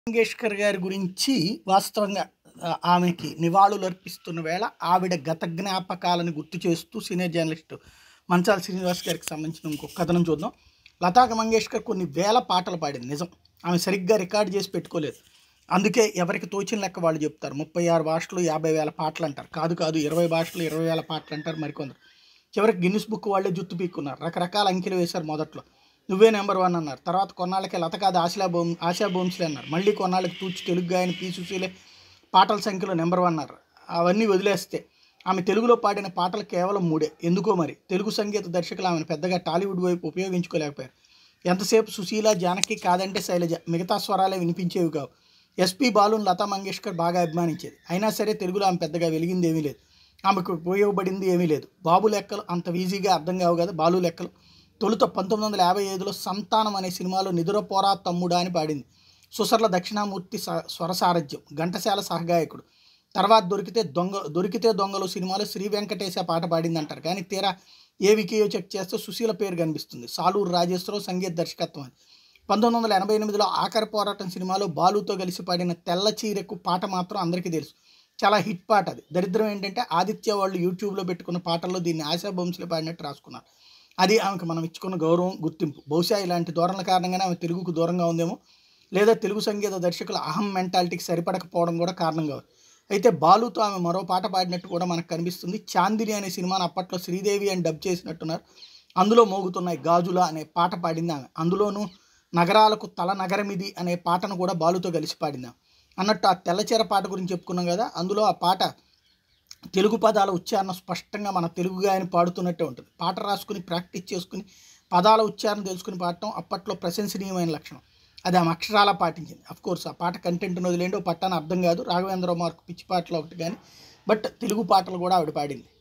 మంగేష్కర్ గారి గురించి వాస్తవంగా ఆ, ఆమెకి నివాళులు అర్పిస్తున్న వేళ ఆవిడ గత జ్ఞాపకాలను గుర్తు చేస్తూ సీనియర్ జర్నలిస్ట్ మంచాల శ్రీనివాస్ గారికి సంబంధించిన ఇంకొక కథనం చూద్దాం లతా మంగేష్కర్ కొన్ని వేల పాటలు పాడింది నిజం ఆమె సరిగ్గా రికార్డ్ చేసి పెట్టుకోలేదు అందుకే ఎవరికి తోచిన లెక్క వాళ్ళు చెప్తారు ముప్పై ఆరు భాషలు యాభై వేల పాటలు అంటారు కాదు కాదు ఇరవై భాషలు ఇరవై వేల పాటలు అంటారు మరికొందరు చివరికి గిన్నిస్ బుక్ వాళ్ళే జుత్తు పీక్కున్నారు రకరకాల అంకెలు వేశారు మొదట్లో నువ్వే నెంబర్ వన్ అన్నారు తర్వాత కొన్నాళ్ళకి లత కాదు ఆశా బోమ్ ఆశా బోమ్స్లే అన్నారు మళ్ళీ కొన్నాళ్ళకి తూచి తెలుగు గాయని పీ సుశీలే పాటల సంఖ్యలో నెంబర్ వన్ అన్నారు అవన్నీ వదిలేస్తే ఆమె తెలుగులో పాడిన పాటలు కేవలం మూడే ఎందుకో మరి తెలుగు సంగీత దర్శకులు ఆమెను పెద్దగా టాలీవుడ్ వైపు ఉపయోగించుకోలేకపోయారు ఎంతసేపు సుశీల జానకి కాదంటే శైలజ మిగతా స్వరాలే వినిపించేవి కావు ఎస్పి బాలుని లతా మంగేష్కర్ బాగా అభిమానించేది అయినా సరే తెలుగులో ఆమె పెద్దగా వెలిగింది ఏమీ లేదు ఆమెకు ఉపయోగపడింది ఏమీ లేదు బాబు లెక్కలు అంత ఈజీగా అర్థం కావు కదా బాలు లెక్కలు తొలుత పంతొమ్మిది వందల యాభై ఐదులో సంతానం అనే సినిమాలో నిదురపోరా తమ్ముడా అని పాడింది సుసర్ల దక్షిణామూర్తి స- స్వర సారథ్యం ఘంటసాల సహగాయకుడు తర్వాత దొరికితే దొంగ దొరికితే దొంగలు సినిమాలో శ్రీ వెంకటేశ పాట పాడింది అంటారు కానీ తీరా ఏ వికీయో చెక్ చేస్తే సుశీల పేరు కనిపిస్తుంది సాలూరు రాజేశ్వరరావు సంగీత దర్శకత్వం అది పంతొమ్మిది వందల ఎనభై ఎనిమిదిలో ఆఖరి పోరాటం సినిమాలో బాలుతో కలిసి పాడిన తెల్ల చీరెకు పాట మాత్రం అందరికీ తెలుసు చాలా హిట్ పాట అది దరిద్రం ఏంటంటే ఆదిత్య వాళ్ళు యూట్యూబ్లో పెట్టుకున్న పాటల్లో దీన్ని ఆశా బొంసులు పాడినట్టు రాసుకున్నారు అది ఆమెకు మనం ఇచ్చుకున్న గౌరవం గుర్తింపు బహుశా ఇలాంటి ధోరణుల కారణంగానే ఆమె తెలుగుకు దూరంగా ఉందేమో లేదా తెలుగు సంగీత దర్శకుల అహం మెంటాలిటీకి సరిపడకపోవడం కూడా కారణం కావచ్చు అయితే బాలుతో ఆమె మరో పాట పాడినట్టు కూడా మనకు కనిపిస్తుంది చాందిని అనే సినిమాను అప్పట్లో శ్రీదేవి అని డబ్ చేసినట్టున్నారు అందులో మోగుతున్నాయి గాజుల అనే పాట పాడింది ఆమె అందులోనూ నగరాలకు తల నగరమిది అనే పాటను కూడా బాలుతో కలిసి పాడింది ఆమె. అన్నట్టు ఆ తెల్లచీర పాట గురించి చెప్పుకున్నాం కదా అందులో ఆ పాట తెలుగు పదాల ఉచ్చారణ స్పష్టంగా మన తెలుగుగా ఆయన పాడుతున్నట్టే ఉంటుంది పాట రాసుకుని ప్రాక్టీస్ చేసుకుని పదాల ఉచ్చారణ తెలుసుకుని పాడటం అప్పట్లో ప్రశంసనీయమైన లక్షణం అది ఆమె అక్షరాలా పాటించింది అఫ్ కోర్స్ ఆ పాట కంటెంట్ వదిలేండి ఓ పట్టాన అర్థం కాదు రాఘవేంద్ర మార్క్ పిచ్చి పాటలు ఒకటి కానీ బట్ తెలుగు పాటలు కూడా ఆవిడ పాడింది